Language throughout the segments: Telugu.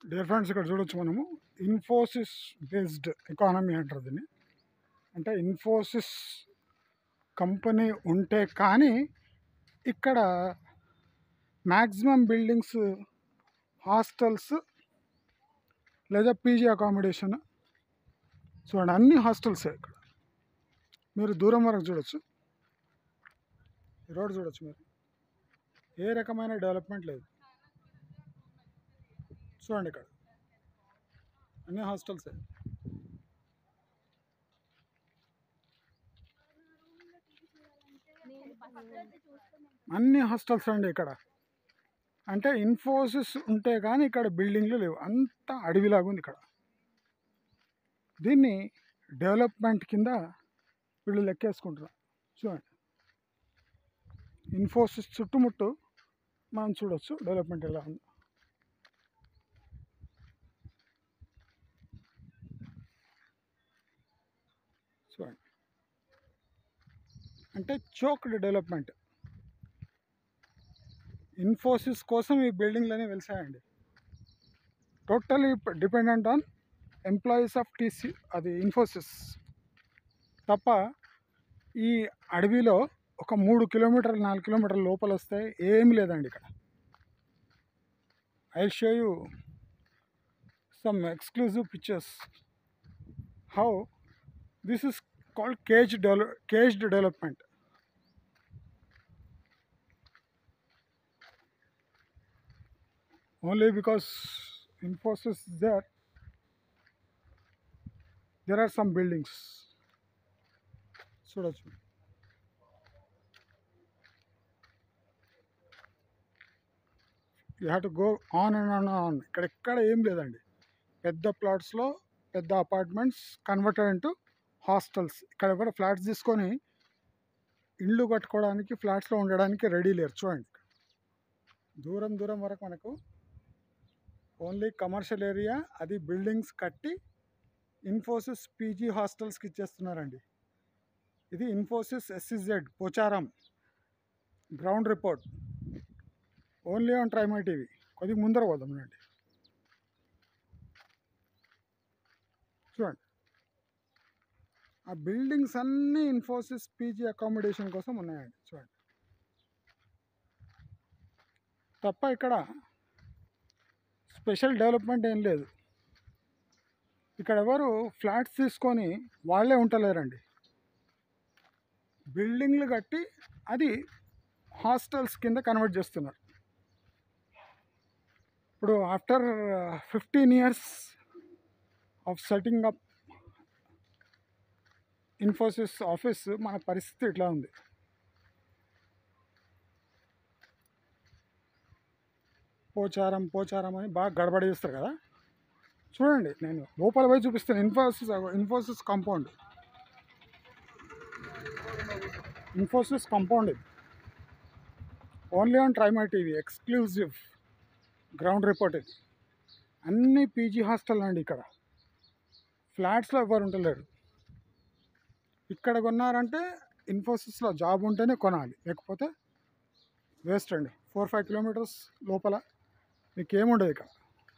డియర్ ఫ్రెండ్స్ ఇక్కడ చూడొచ్చు మనము ఇన్ఫోసిస్ బేస్డ్ ఎకానమీ అంటారు దీన్ని అంటే ఇన్ఫోసిస్ కంపెనీ ఉంటే కానీ ఇక్కడ మ్యాక్సిమం బిల్డింగ్స్ హాస్టల్స్ లేదా పీజీ అకామిడేషన్ చూడండి అన్ని హాస్టల్సే ఇక్కడ మీరు దూరం వరకు చూడొచ్చు ఈ రోడ్ చూడొచ్చు మీరు ఏ రకమైన డెవలప్మెంట్ లేదు చూడండి ఇక్కడ అన్ని హాస్టల్సే అన్ని హాస్టల్స్ అండి ఇక్కడ అంటే ఇన్ఫోసిస్ ఉంటే కానీ ఇక్కడ బిల్డింగ్లు లేవు అంత అడవిలాగా ఉంది ఇక్కడ దీన్ని డెవలప్మెంట్ కింద వీళ్ళు లెక్కేసుకుంటారు చూడండి ఇన్ఫోసిస్ చుట్టుముట్టు మనం చూడొచ్చు డెవలప్మెంట్ ఎలా ఉంది చూడండి అంటే చోక్డ్ డెవలప్మెంట్ ఇన్ఫోసిస్ కోసం ఈ బిల్డింగ్లనే వెలిసాయండి totally dependent on employees of TC అది ఇన్ఫోసిస్ తప్ప ఈ అడవిలో ఒక మూడు కిలోమీటర్లు నాలుగు కిలోమీటర్ల లోపల వస్తే ఏమీ లేదండి ఇక్కడ I show you some exclusive pictures how this is called cage develop caged development only because Infosys there there are some buildings చూడొచ్చు you have to go on and on on ఇక్కడ ఎక్కడ ఏం లేదండి పెద్ద ప్లాట్స్లో పెద్ద అపార్ట్మెంట్స్ కన్వర్టెడ్ ఇంటూ హాస్టల్స్ ఇక్కడ కూడా ఫ్లాట్స్ తీసుకొని ఇల్లు కట్టుకోవడానికి ఫ్లాట్స్లో ఉండడానికి రెడీ లేరు చూడండి దూరం దూరం వరకు మనకు ఓన్లీ కమర్షియల్ ఏరియా అది బిల్డింగ్స్ కట్టి ఇన్ఫోసిస్ పీజీ హాస్టల్స్కి ఇచ్చేస్తున్నారండి ఇది Infosys SEZ Pocharam ground report only on ట్రైమై టీవీ కొద్దిగా ముందర పోదాం రండి చూడండి ఆ బిల్డింగ్స్ అన్నీ ఇన్ఫోసిస్ పీజీ అకామిడేషన్ కోసం ఉన్నాయండి చూడండి తప్ప ఇక్కడ స్పెషల్ డెవలప్మెంట్ ఏం లేదు ఇక్కడ ఎవరు ఫ్లాట్స్ తీసుకొని వాళ్ళే ఉంటలేరండి బిల్డింగ్లు కట్టి అది హాస్టల్స్ కింద కన్వర్ట్ చేస్తున్నారు ఇప్పుడు after fifteen years of setting up Infosys office మన పరిస్థితి ఇట్లా ఉంది పోచారం పోచారం అని బాగా గడబడి చేస్తారు కదా చూడండి నేను లోపల పోయి చూపిస్తాను ఇన్ఫోసిస్ ఇన్ఫోసిస్ కాంపౌండ్ ఇన్ఫోసిస్ కాంపౌండ్ ఇది ఓన్లీ ఆన్ ట్రైమా టీవీ ఎక్స్క్లూజివ్ గ్రౌండ్ రిపోర్ట్ ఇది అన్ని పీజీ హాస్టల్ అండి ఇక్కడ ఫ్లాట్స్లో ఎవరు ఉండలేరు ఇక్కడ కొన్నారంటే ఇన్ఫోసిస్లో జాబ్ ఉంటేనే కొనాలి లేకపోతే వేస్ట్ అండి ఫోర్ ఫైవ్ కిలోమీటర్స్ లోపల మీకు ఏముండదు ఇక్కడ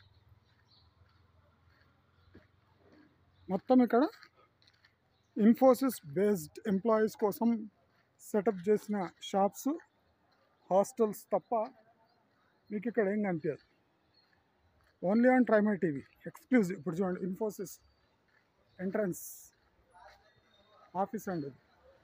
మొత్తం ఇక్కడ ఇన్ఫోసిస్ బేస్డ్ ఎంప్లాయీస్ కోసం సెటప్ చేసిన షాప్స్ హాస్టల్స్ తప్ప మీకు ఇక్కడ ఏం కనిపించదు ఓన్లీ ఆన్ ట్రైమై టీవీ ఎక్స్క్లూజివ్ ఇప్పుడు చూడండి ఇన్ఫోసిస్ ఎంట్రన్స్ ఆఫీస్ అండి ఇది.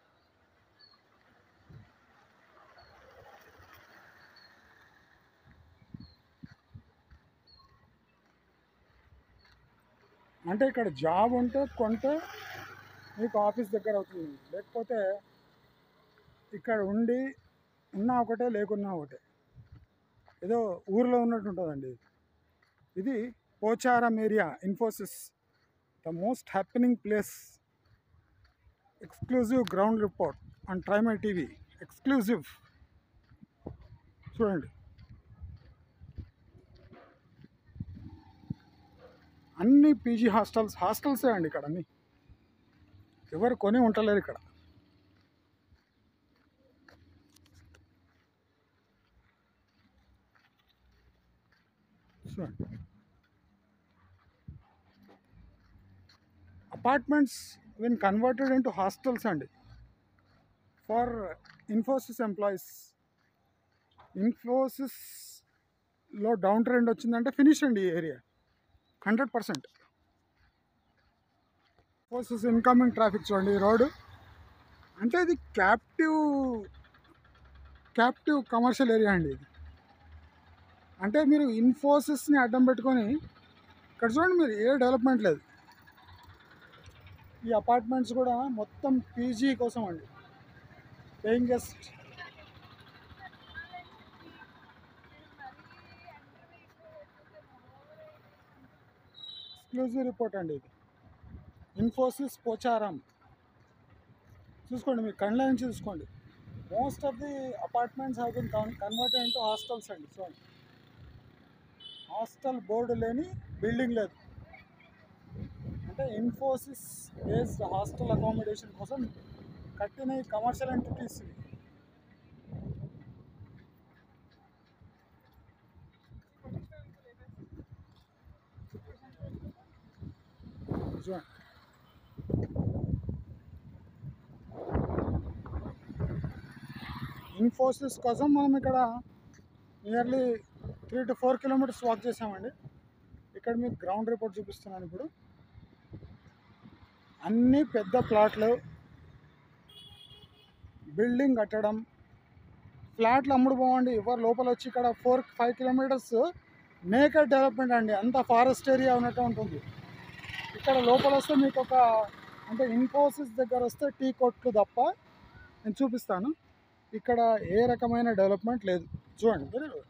అంటే ఇక్కడ జాబ్ ఉంటే కొంటే మీకు ఆఫీస్ దగ్గర అవుతుంది లేకపోతే ఇక్కడ ఉండి ఉన్నా ఒకటే లేకున్నా ఒకటే ఏదో ఊర్లో ఉన్నట్టు ఉంటుందండి ఇది Pocharam area Infosys the most happening place exclusive ground report on ట్రైమై టీవీ ఎక్స్క్లూజివ్ చూడండి అన్ని పీజీ హాస్టల్స్ హాస్టల్సే అండి ఇక్కడ అన్ని ఎవరు కొని ఉంటలేరు ఇక్కడ చూడండి apartments been converted into hostels అండి ఫర్ ఇన్ఫోసిస్ ఎంప్లాయీస్ ఇన్ఫోసిస్లో డౌన్ ట్రెండ్ వచ్చిందంటే ఫినిష్ అండి ఈ area hundred percent Infosys incoming traffic చూడండి ఈ రోడ్డు అంటే ఇది క్యాప్టివ్ క్యాప్టివ్ కమర్షియల్ ఏరియా అండి ఇది అంటే మీరు ఇన్ఫోసిస్ని అడ్డం పెట్టుకొని ఇక్కడ చూడండి మీరు ఏ డెవలప్మెంట్ లేదు ఈ అపార్ట్మెంట్స్ కూడా మొత్తం పీజీ కోసం అండి పేయింగ్ గెస్ట్ ఎక్స్క్లూజివ్ రిపోర్ట్ అండి ఇది ఇన్ఫోసిస్ పోచారం చూసుకోండి మీరు కళ్ళ నుంచి చూసుకోండి most of the apartments have been converted into hostels అండి చూడండి హాస్టల్ బోర్డు లేని బిల్డింగ్ లేదు అంటే ఇన్ఫోసిస్ బేస్డ్ హాస్టల్ అకామిడేషన్ కోసం కట్టిన ఈ కమర్షియల్ ఎంటిటీస్ ఇవి. చూడండి ఇన్ఫోసిస్ కోసం మనం ఇక్కడ nearly three to four kilometers walk చేసామండి ఇక్కడ మీకు గ్రౌండ్ రిపోర్ట్ చూపిస్తున్నాను ఇప్పుడు అన్ని పెద్ద ప్లాట్లు బిల్డింగ్ కట్టడం ఫ్లాట్లు అమ్ముడు పోవండి ఎవరు లోపల వచ్చి ఇక్కడ four five kilometers naked development అండి అంత ఫారెస్ట్ ఏరియా ఉన్నట్టు ఉంటుంది ఇక్కడ లోపల వస్తే మీకు ఒక అంటే ఇన్ఫోసిస్ దగ్గర వస్తే టీ కొట్లు తప్ప నేను చూపిస్తాను ఇక్కడ ఏ రకమైన డెవలప్మెంట్ లేదు చూడండి very good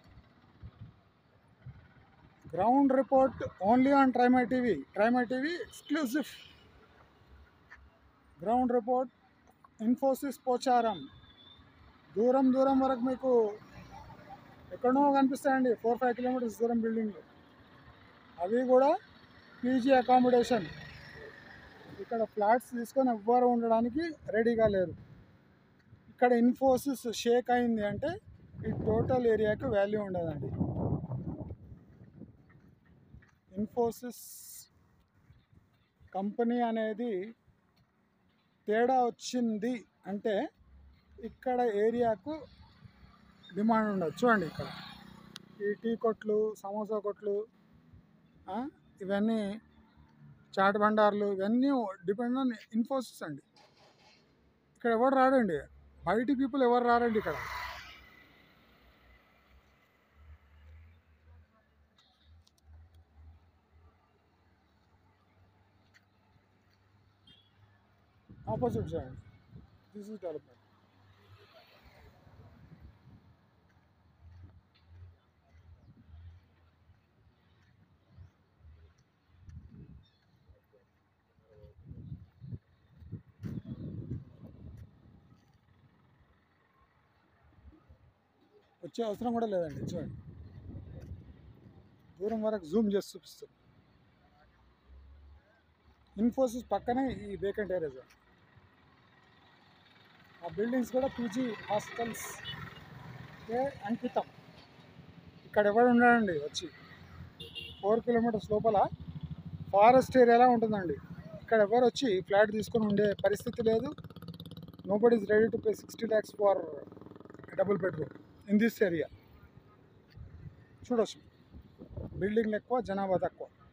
ground report only on ట్రైమై టీవీ ట్రైమై TV exclusive ground report Infosys Pocharam దూరం దూరం వరకు మీకు ఎక్కడో కనిపిస్తాయండి ఫోర్ ఫైవ్ కిలోమీటర్స్ దూరం బిల్డింగ్లు అవి కూడా పీజీ అకామిడేషన్ ఇక్కడ ఫ్లాట్స్ తీసుకొని ఎవ్వరు ఉండడానికి రెడీగా లేరు ఇక్కడ ఇన్ఫోసిస్ షేక్ అయింది అంటే ఈ టోటల్ ఏరియాకి వాల్యూ ఉండదండి ఇన్ఫోసిస్ కంపెనీ అనేది తేడా వచ్చింది అంటే ఇక్కడ ఏరియాకు డిమాండ్ ఉండదు చూడండి ఇక్కడ ఈ టీ కొట్లు సమోసా కొట్లు ఆ, ఇవన్నీ చాట్ బండార్లు ఇవన్నీ డిపెండ్ ఆన్ ఇన్ఫోసిస్ అండి ఇక్కడ ఎవరు రాడండి బయటి పీపుల్ ఎవరు రారండి ఇక్కడ ఆపోజిట్ చూడండి దిస్ ఇస్ డెవలప్మెంట్ వచ్చే అవసరం కూడా లేదండి చూడండి దూరం వరకు జూమ్ చేసి చూపిస్తుంది ఇన్ఫోసిస్ పక్కనే ఈ వేకెంట్ ఏరియా చూడండి ఆ బిల్డింగ్స్ కూడా పీజీ హాస్టల్స్ ఏ అంకితం ఇక్కడ ఎవరు ఉండడండి వచ్చి ఫోర్ కిలోమీటర్స్ లోపల ఫారెస్ట్ ఏరియాలా ఉంటుందండి ఇక్కడ ఎవరు వచ్చి ఫ్లాట్ తీసుకొని ఉండే పరిస్థితి లేదు nobody is ready to pay sixty lakhs for double bedroom in this area చూడొచ్చు బిల్డింగ్లు ఎక్కువ జనాభా తక్కువ